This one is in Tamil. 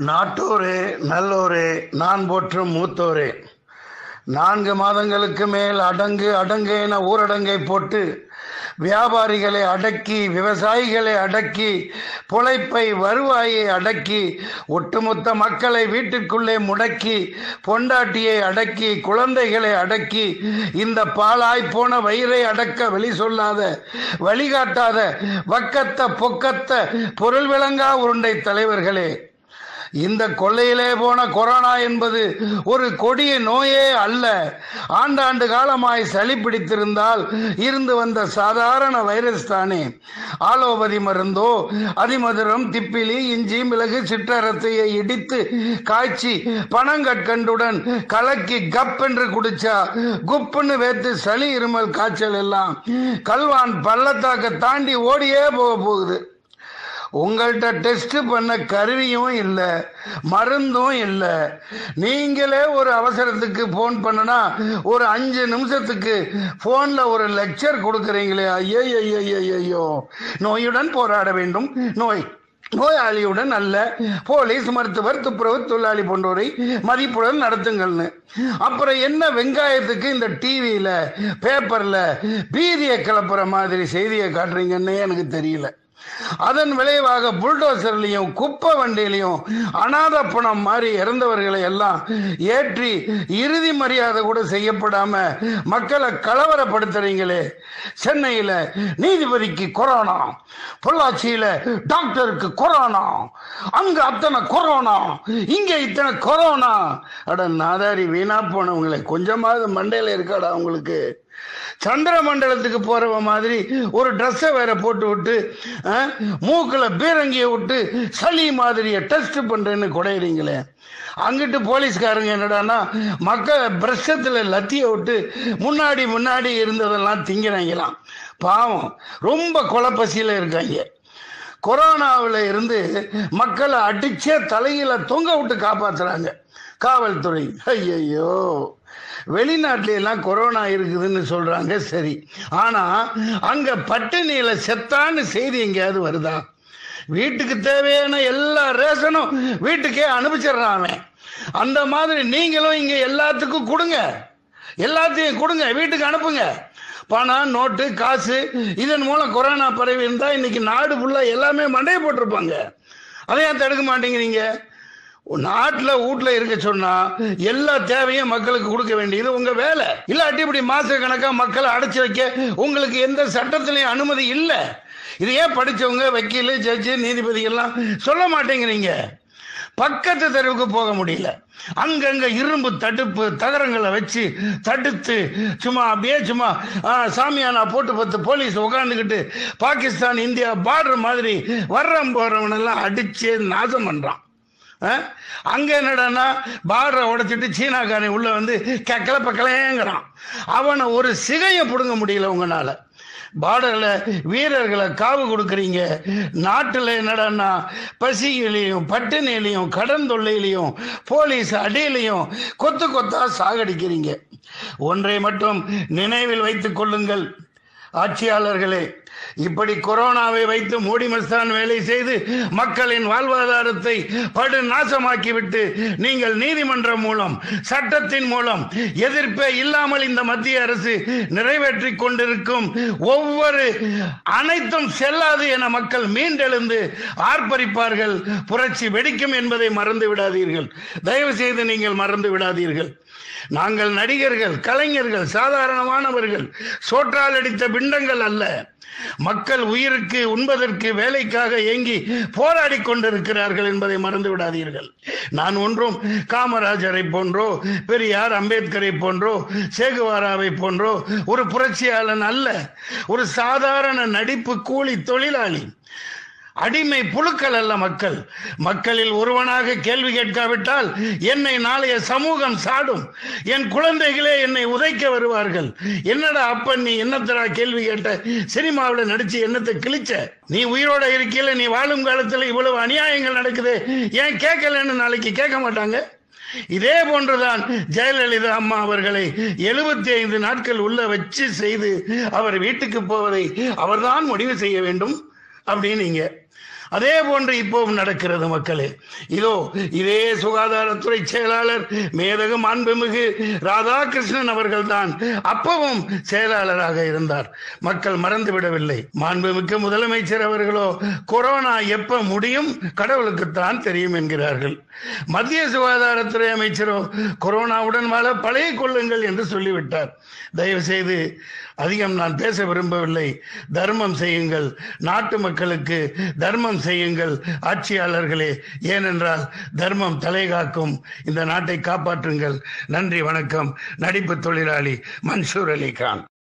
நாட்டோரே நல்லோரே நான் போற்றும் மூத்தோரே நான்கு மாதங்களுக்கு மேல் அடங்கு அடங்கு என ஊரடங்கை போட்டு வியாபாரிகளை அடக்கி விவசாயிகளை அடக்கி பொழைப்பை வருவாயை அடக்கி ஒட்டுமொத்த மக்களை வீட்டிற்குள்ளே முடக்கி பொண்டாட்டியை அடக்கி குழந்தைகளை அடக்கி இந்த பாலாய் போன வயிறை அடக்க வெளி சொல்லாத வழிகாட்டாத வக்கத்த பொக்கத்த பொருள் விளங்கா உருண்டை தலைவர்களே இந்த கொள்ளையிலே போன கொரோனா என்பது ஒரு கொடிய நோயே அல்ல ஆண்டாண்டு காலமாய் சளி பிடித்திருந்தால் இருந்து வந்த சாதாரண வைரஸ் தானே ஆலோபதி மருந்தோ அதிமதுரம் திப்பிலி இஞ்சி மிளகு சிற்றரத்தையை இடித்து காய்ச்சி பனங்கற்கண்டுடன் கலக்கி கப் என்று குடிச்சா குப்புன்னு வேத்து சளி இருமல் காய்ச்சல் எல்லாம் கல்வான் பள்ளத்தாக்க தாண்டி ஓடியே போக போகுது உங்கள்கிட்ட டெஸ்ட் பண்ண கருவியும் இல்லை மருந்தும் இல்லை நீங்களே ஒரு அவசரத்துக்கு ஃபோன் பண்ணனா ஒரு அஞ்சு நிமிஷத்துக்கு ஃபோனில் ஒரு லெக்சர் கொடுக்குறீங்களே ஐயோ ஐயோ ஐயோ நோயுடன் போராட வேண்டும் நோய் நோயாளியுடன் அல்ல போலீஸ் மருத்துவர் துப்புரவு தொழிலாளி போன்றோரை மதிப்புடன் நடத்துங்கள்னு அப்புறம் என்ன வெங்காயத்துக்கு இந்த டிவியில் பேப்பரில் பீதியை கிளப்புற மாதிரி செய்தியை காட்டுறீங்கன்னே எனக்கு தெரியல அதன் விளைவாக புல்டோசர்லையும் குப்பை வண்டியிலையும் அநாத பணம் மாதிரி இறந்தவர்களை எல்லாம் ஏற்றி இறுதி மரியாதை கூட செய்யப்படாம மக்களை கலவரப்படுத்துறீங்களே சென்னையில நீதிபதிக்கு கொரோனா பொள்ளாச்சியில டாக்டருக்கு கொரோனா அங்க அத்தனை கொரோனா இங்க இத்தனை கொரோனா அட நாதாரி வீணா போனவங்களை கொஞ்சமாவது மண்டையில இருக்காடா உங்களுக்கு சந்திர மண்டலத்துக்கு போறவ மாதிரி ஒரு ட்ரெஸ்ஸை வேற போட்டு விட்டு மூக்கில் பீரங்கியை விட்டு சளி மாதிரியை டெஸ்ட் பண்றேன்னு குடையிறீங்களே அங்கிட்டு போலீஸ்காரங்க என்னடான்னா மக்கள் பிரஷத்தில் லத்திய விட்டு முன்னாடி முன்னாடி இருந்ததெல்லாம் திங்கிறாங்களாம் பாவம் ரொம்ப கொலப்பசியில் இருக்காங்க கொரோனாவில் இருந்து மக்களை அடிச்சே தலையில தொங்க விட்டு காப்பாத்துறாங்க காவல்துறை ஐயையோ வெளிநாட்டுல எல்லாம் கொரோனா இருக்குதுன்னு சொல்றாங்க சரி ஆனா அங்க பட்டினியில செத்தான்னு செய்தி எங்கேயாவது வருதா வீட்டுக்கு தேவையான எல்லா ரேஷனும் வீட்டுக்கே அனுப்பிச்சிடுறான் அவன் அந்த மாதிரி நீங்களும் இங்க எல்லாத்துக்கும் கொடுங்க எல்லாத்தையும் கொடுங்க வீட்டுக்கு அனுப்புங்க பணம் நோட்டு காசு இதன் மூலம் கொரோனா பரவி இருந்தா இன்னைக்கு நாடு ஃபுல்லா எல்லாமே மண்டையை போட்டிருப்பாங்க அதை ஏன் தடுக்க மாட்டேங்கிறீங்க நாட்டில் வீட்டில் இருக்க சொன்னா எல்லா தேவையும் மக்களுக்கு கொடுக்க வேண்டியது உங்க வேலை இல்லாட்டி இப்படி மாச கணக்கா மக்களை அடைச்சி வைக்க உங்களுக்கு எந்த சட்டத்திலையும் அனுமதி இல்லை இது ஏன் படிச்சவங்க வக்கீல் ஜட்ஜு நீதிபதிகள்லாம் சொல்ல மாட்டேங்கிறீங்க பக்கத்து தெருவுக்கு போக முடியல அங்கங்க இரும்பு தடுப்பு தகரங்களை வச்சு தடுத்து சும்மா அப்படியே சும்மா சாமியானா போட்டு பத்து போலீஸ் உட்காந்துக்கிட்டு பாகிஸ்தான் இந்தியா பார்டர் மாதிரி வர்றம் போறவனெல்லாம் அடிச்சு நாசம் பண்றான் அங்க என்னடான்னா பார்டரை உடைச்சிட்டு சீனாக்காரன் உள்ள வந்து கிளப்ப கிளையங்கிறான் அவனை ஒரு சிகையை பிடுங்க முடியல உங்களால பார்டரில் வீரர்களை காவு கொடுக்குறீங்க நாட்டில் என்னடான்னா பசியிலையும் பட்டினிலையும் கடன் தொல்லையிலையும் போலீஸ் அடியிலையும் கொத்து கொத்தா சாகடிக்கிறீங்க ஒன்றை மட்டும் நினைவில் வைத்துக் கொள்ளுங்கள் ஆட்சியாளர்களே இப்படி கொரோனாவை வைத்து மூடி மஸ்தான் வேலை செய்து மக்களின் வாழ்வாதாரத்தை படு நாசமாக்கிவிட்டு நீங்கள் நீதிமன்றம் மூலம் சட்டத்தின் மூலம் எதிர்ப்பே இல்லாமல் இந்த மத்திய அரசு நிறைவேற்றி கொண்டிருக்கும் ஒவ்வொரு அனைத்தும் செல்லாது என மக்கள் மீண்டெழுந்து ஆர்ப்பரிப்பார்கள் புரட்சி வெடிக்கும் என்பதை மறந்து விடாதீர்கள் தயவு செய்து நீங்கள் மறந்து விடாதீர்கள் நாங்கள் நடிகர்கள் கலைஞர்கள் சாதாரணமானவர்கள் சோற்றால் அடித்த பிண்டங்கள் அல்ல மக்கள் உயிருக்கு உண்பதற்கு வேலைக்காக ஏங்கி போராடி கொண்டிருக்கிறார்கள் என்பதை மறந்து விடாதீர்கள் நான் ஒன்றும் காமராஜரை போன்றோ பெரியார் அம்பேத்கரை போன்றோ சேகுவாராவை போன்றோ ஒரு புரட்சியாளன் அல்ல ஒரு சாதாரண நடிப்பு கூலி தொழிலாளி அடிமை புழுக்கள் அல்ல மக்கள் மக்களில் ஒருவனாக கேள்வி கேட்காவிட்டால் என்னை நாளைய சமூகம் சாடும் என் குழந்தைகளே என்னை உதைக்க வருவார்கள் என்னடா அப்பன் நீ என்னத்தரா கேள்வி கேட்ட சினிமாவில் நடிச்சு என்னத்தை கிழிச்ச நீ உயிரோட இருக்கையில நீ வாழும் காலத்துல இவ்வளவு அநியாயங்கள் நடக்குது ஏன் கேட்கலன்னு நாளைக்கு கேட்க மாட்டாங்க இதே போன்றுதான் ஜெயலலிதா அம்மா அவர்களை எழுபத்தி ஐந்து நாட்கள் உள்ள வச்சு செய்து அவர் வீட்டுக்கு போவதை அவர்தான் முடிவு செய்ய வேண்டும் அப்படின்னீங்க அதே போன்று இப்போவும் நடக்கிறது மக்களே இதோ இதே சுகாதாரத்துறை செயலாளர் மேதகு மாண்புமிகு ராதாகிருஷ்ணன் அவர்கள்தான் அப்பவும் செயலாளராக இருந்தார் மக்கள் மறந்து விடவில்லை மாண்புமிக்க முதலமைச்சர் அவர்களோ கொரோனா எப்ப முடியும் கடவுளுக்குத்தான் தெரியும் என்கிறார்கள் மத்திய சுகாதாரத்துறை அமைச்சரோ கொரோனாவுடன் வாழ பழகி கொள்ளுங்கள் என்று சொல்லிவிட்டார் தயவு செய்து அதிகம் நான் பேச விரும்பவில்லை தர்மம் செய்யுங்கள் நாட்டு மக்களுக்கு தர்மம் செய்யுங்கள் ஆட்சியாளர்களே ஏனென்றால் தர்மம் தலை காக்கும் இந்த நாட்டை காப்பாற்றுங்கள் நன்றி வணக்கம் நடிப்பு தொழிலாளி மன்சூர் அலி கான்